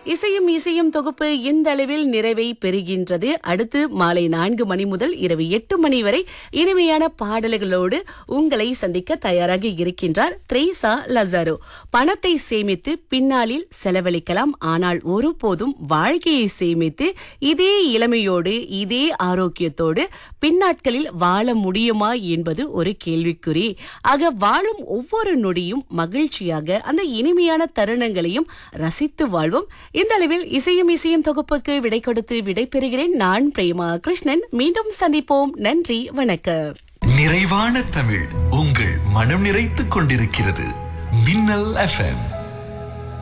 இசையும் இசையும் தொகுப்பு இந்த அளவில் நிறைவை பெறுகின்றது அடுத்து மாலை நான்கு மணி முதல் இரவு எட்டு மணி வரை இனிமையான பாடல்களோடு உங்களை சந்திக்க தயாராக இருக்கின்றார் த்ரேசா லசாரோ பணத்தை சேமித்து பின்னாளில் செலவழிக்கலாம் ஆனால் ஒருபோதும் வாழ்க்கையை சேமித்து இதே இளமையோடு இதே ஆரோக்கியத்தோடு பின்னாட்களில் வாழ முடியுமா என்பது ஒரு கேள்விக்குறி ஆக வாழும் ஒவ்வொரு நொடியும் மகிழ்ச்சியாக அந்த இனிமையான தருணங்களையும் ரசித்து வாழ்வோம் இந்த அளவில் இசையும் இசையும் தொகுப்புக்கு விடை கொடுத்து விடை பெறுகிறேன் நான் பிரேமா கிருஷ்ணன் மீண்டும் சந்திப்போம் நன்றி வணக்கம் நிறைவான தமிழ் உங்கள் மனம் நிறைத்துக் கொண்டிருக்கிறது மின்னல் எஃப்எம்